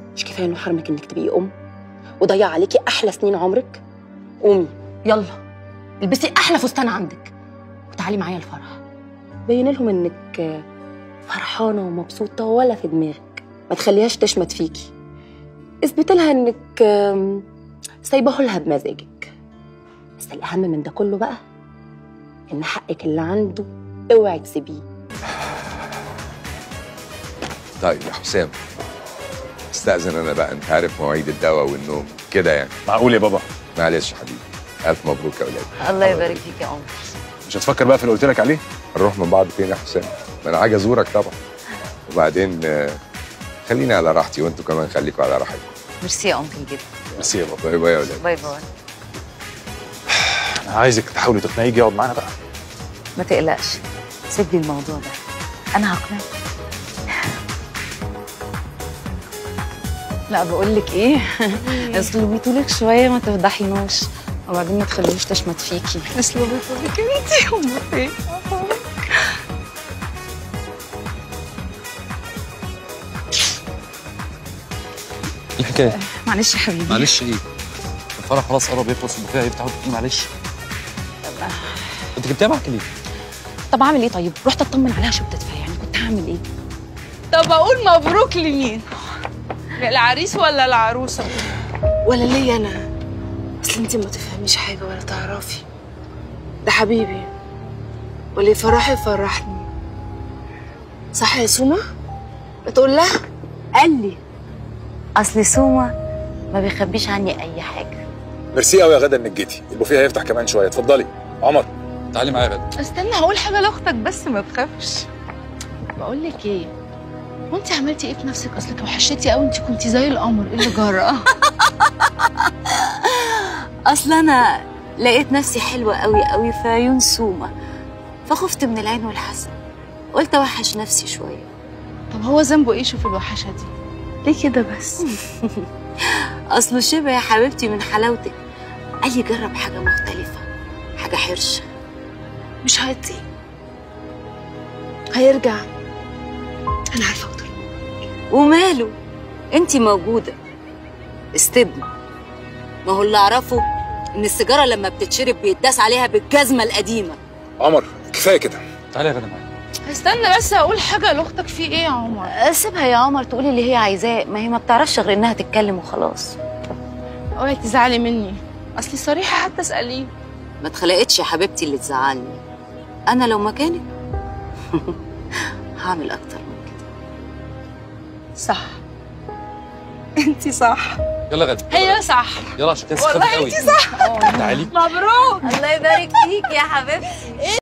مش كفايه انه حرمك انك تبقي ام وضيع عليكي احلى سنين عمرك قومي يلا البسي احلى فستان عندك وتعالي معايا الفرح بين لهم انك فرحانه ومبسوطه ولا في دماغك ما تخليهاش تشمت فيكي اثبتي لها انك آم، سايبه لها بمزاجك بس الاهم من ده كله بقى ان حقك اللي عنده اوعي تسيبيه طيب يا حسام استأذن انا بقى انت عارف مواعيد الدواء والنوم كده يعني معقول يا بابا معلش يا حبيبي الف مبروك يا اولاد الله يبارك فيك يا عمر مش هتفكر بقى في اللي قلت لك عليه نروح من بعض فين يا حسام ما انا عاجي ازورك طبعا وبعدين آه، خليني على راحتي وانتوا كمان خليكوا على راحتكم ميرسي يا انكل جدا ميرسي يا بابا باي باي يا اولاد باي باي انا عايزك تحاولي تقنعيه يجي يقعد معانا بقى ما تقلقش سيب لي الموضوع ده انا هقنعك لا بقول لك ايه اصل بيطولك شويه ما تفضحينوش وبعدين ما تخليهوش تشمت فيكي اصل بيطولك انتي امال ايه الحكايه معلش يا حبيبي معلش ايه الفرح خلاص قرب يخلص البوفيه هيفتحوا التكييف معلش انت جبتها معاك ليه؟ طب اعمل ايه طيب رحت اطمن عليها شو بتدفع يعني كنت هعمل ايه طب اقول مبروك لمين العريس ولا العروسه ولا ليا انا اصل انت ما تفهميش حاجه ولا تعرفي ده حبيبي واللي يفرحي يفرحني صح يا سوما بتقول لها قال لي اصل سوما ما بيخبيش عني اي حاجه ميرسي قوي يا غدا انك جيتي البوفيه هيفتح كمان شويه اتفضلي عمر تعالي معايا يا غدا استنى هقول حاجه لاختك بس ما تخافش بقول لك ايه وانت عملتي ايه في نفسك اصلك وحشتي قوي انت كنتي زي القمر ايه اللي جرى اصل انا لقيت نفسي حلوه قوي قوي في عيون سوما فخفت من العين والحسد قلت اوحش نفسي شويه طب هو ذنبه ايه شوف الوحشه دي ليه كده بس اصله شبه يا حبيبتي من حلاوتك قال لي جرب حاجه مختلفه حاجه حرشه مش هيطيق هيرجع انا عارفه اقدر وماله انتي موجوده استبني ما هو اللي اعرفه ان السيجاره لما بتتشرب بيتداس عليها بالجزمه القديمه عمر كفايه كده تعالي يا غدا معايا استنى بس هقول حاجه لاختك في ايه يا عمر سيبها يا عمر تقولي اللي هي عايزاه ما هي ما بتعرفش غير انها تتكلم وخلاص اوعي تزعلي مني اصلي صريحه حتى اساليه ما اتخلقتش يا حبيبتي اللي تزعلني انا لو مكانك هعمل اكتر من كده صح انت صح يلا غدا هي صح يلا عشان كده والله قوي انت صح تعالي مبروك الله يبارك فيك يا حبيبتي